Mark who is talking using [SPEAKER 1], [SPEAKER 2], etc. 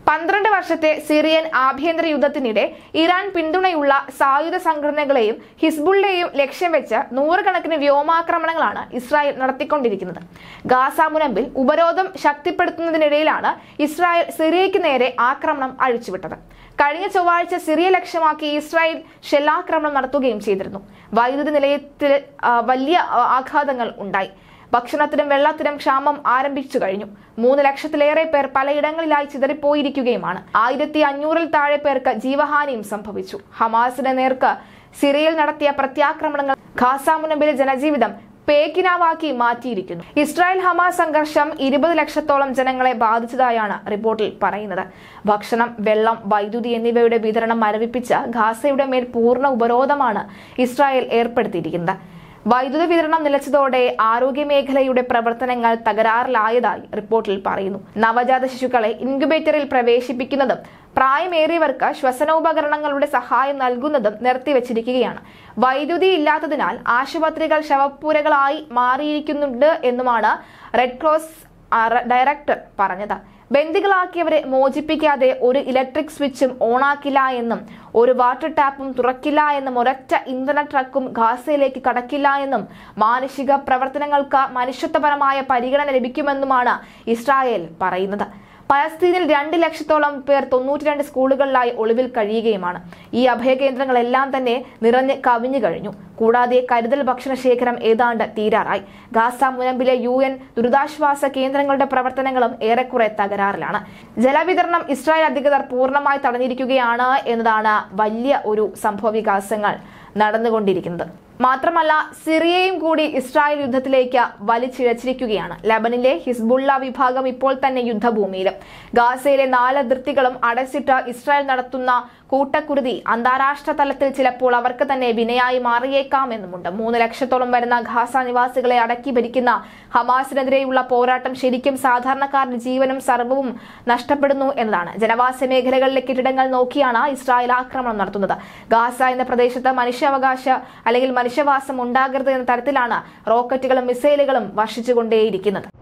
[SPEAKER 1] പന്ത്രണ്ട് വർഷത്തെ സിറിയൻ ആഭ്യന്തര യുദ്ധത്തിനിടെ ഇറാൻ പിന്തുണയുള്ള സായുധ സംഘടനകളെയും ഹിസ്ബുള്ളയെയും ലക്ഷ്യം വെച്ച് നൂറുകണക്കിന് വ്യോമാക്രമണങ്ങളാണ് ഇസ്രായേൽ നടത്തിക്കൊണ്ടിരിക്കുന്നത് ഗാസ മുനമ്പിൽ ഉപരോധം ശക്തിപ്പെടുത്തുന്നതിനിടയിലാണ് ഇസ്രായേൽ സിറിയയ്ക്ക് നേരെ ആക്രമണം അഴിച്ചുവിട്ടത് കഴിഞ്ഞ ചൊവ്വാഴ്ച സിറിയ ലക്ഷ്യമാക്കി ഇസ്രായേൽ ഷെല്ലാക്രമണം നടത്തുകയും ചെയ്തിരുന്നു വൈദ്യുതി നിലയത്തിൽ ആ, വലിയ ആ, ആഘാതങ്ങൾ ഉണ്ടായി ഭക്ഷണത്തിനും വെള്ളത്തിനും ക്ഷാമം ആരംഭിച്ചു കഴിഞ്ഞു മൂന്ന് ലക്ഷത്തിലേറെ പേർ പലയിടങ്ങളിലായി ചിതറിപ്പോയിരിക്കുകയുമാണ് ആയിരത്തി അഞ്ഞൂറിൽ താഴെ പേർക്ക് ജീവഹാനിയും സംഭവിച്ചു ഹമാസിന് നേർക്ക് സിറിയയിൽ നടത്തിയ പ്രത്യാക്രമണങ്ങൾ ഖാസ മുനമ്പിലെ ജനജീവിതം പേക്കിനാവാക്കി മാറ്റിയിരിക്കുന്നു ഇസ്രായേൽ ഹമാസ് സംഘർഷം ഇരുപത് ലക്ഷത്തോളം ജനങ്ങളെ ബാധിച്ചതായാണ് റിപ്പോർട്ടിൽ പറയുന്നത് ഭക്ഷണം വെള്ളം വൈദ്യുതി എന്നിവയുടെ വിതരണം മരവിപ്പിച്ച് ഗാസയുടെ മേൽ പൂർണ്ണ ഉപരോധമാണ് ഇസ്രായേൽ ഏർപ്പെടുത്തിയിരിക്കുന്നത് വൈദ്യുത വിതരണം നിലച്ചതോടെ ആരോഗ്യ മേഖലയുടെ പ്രവർത്തനങ്ങൾ തകരാറിലായതായി റിപ്പോർട്ടിൽ പറയുന്നു നവജാത ശിശുക്കളെ ഇൻക്യുബേറ്ററിൽ പ്രവേശിപ്പിക്കുന്നതും പ്രായമേറിയവർക്ക് ശ്വസനോപകരണങ്ങളുടെ സഹായം നൽകുന്നതും നിർത്തിവച്ചിരിക്കുകയാണ് വൈദ്യുതി ഇല്ലാത്തതിനാൽ ആശുപത്രികൾ ശവപ്പുരകളായി മാറിയിരിക്കുന്നുണ്ട് എന്നുമാണ് റെഡ് ക്രോസ് ആ, ഡയറക്ടർ പറഞ്ഞത് ബന്ദികളാക്കിയവരെ മോചിപ്പിക്കാതെ ഒരു ഇലക്ട്രിക് സ്വിച്ചും ഓണാക്കില്ല എന്നും ഒരു വാട്ടർ ടാപ്പും തുറക്കില്ല എന്നും ഒരൊറ്റ ഇന്ധന ട്രക്കും ഗാസയിലേക്ക് കടക്കില്ല എന്നും മാനുഷിക പ്രവർത്തനങ്ങൾക്ക് മനുഷ്യത്വപരമായ പരിഗണന ലഭിക്കുമെന്നുമാണ് ഇസ്രായേൽ പറയുന്നത് പലസ്തീനിൽ രണ്ട് ലക്ഷത്തോളം പേർ തൊണ്ണൂറ്റിരണ്ട് സ്കൂളുകളിലായി ഒളിവിൽ കഴിയുകയുമാണ് ഈ അഭയകേന്ദ്രങ്ങളെല്ലാം തന്നെ നിറഞ്ഞ് കവിഞ്ഞു കഴിഞ്ഞു കൂടാതെ കരുതൽ ഭക്ഷണ ശേഖരം ഏതാണ്ട് തീരാറായി ഗാസ മുനമ്പിലെ യു എൻ ദുരിതാശ്വാസ കേന്ദ്രങ്ങളുടെ പ്രവർത്തനങ്ങളും ഏറെക്കുറെ തകരാറിലാണ് ജലവിതരണം ഇസ്രായേൽ അധികൃതർ പൂർണ്ണമായി തടഞ്ഞിരിക്കുകയാണ് എന്നതാണ് വലിയ ഒരു സംഭവവികാസങ്ങൾ നടന്നുകൊണ്ടിരിക്കുന്നത് മാത്രമല്ല സിറിയയും കൂടി ഇസ്രായേൽ യുദ്ധത്തിലേക്ക് വലിച്ചിഴച്ചിരിക്കുകയാണ് ലബനിലെ ഹിസ്ബുള്ള വിഭാഗം ഇപ്പോൾ തന്നെ യുദ്ധഭൂമിയിലും ഗാസയിലെ നാല് അതിർത്തികളും അടച്ചിട്ട് ഇസ്രായേൽ നടത്തുന്ന കൂട്ടക്കുരുതി അന്താരാഷ്ട്ര തലത്തിൽ ചിലപ്പോൾ അവർക്ക് തന്നെ വിനയായി മാറിയേക്കാമെന്നുമുണ്ട് മൂന്ന് ലക്ഷത്തോളം വരുന്ന ഗാസ നിവാസികളെ അടക്കി ഭരിക്കുന്ന ഹമാസിനെതിരെയുള്ള പോരാട്ടം ശരിക്കും സാധാരണക്കാരുടെ ജീവനും സർവ്വവും നഷ്ടപ്പെടുന്നു എന്നതാണ് ജനവാസ മേഖലകളിലെ കെട്ടിടങ്ങൾ നോക്കിയാണ് ഇസ്രായേൽ ആക്രമണം നടത്തുന്നത് ഗാസ എന്ന പ്രദേശത്ത് മനുഷ്യാവകാശ അല്ലെങ്കിൽ മനുഷ്യവാസം ഉണ്ടാകരുത് എന്ന തരത്തിലാണ് റോക്കറ്റുകളും മിസൈലുകളും വർഷിച്ചുകൊണ്ടേയിരിക്കുന്നത്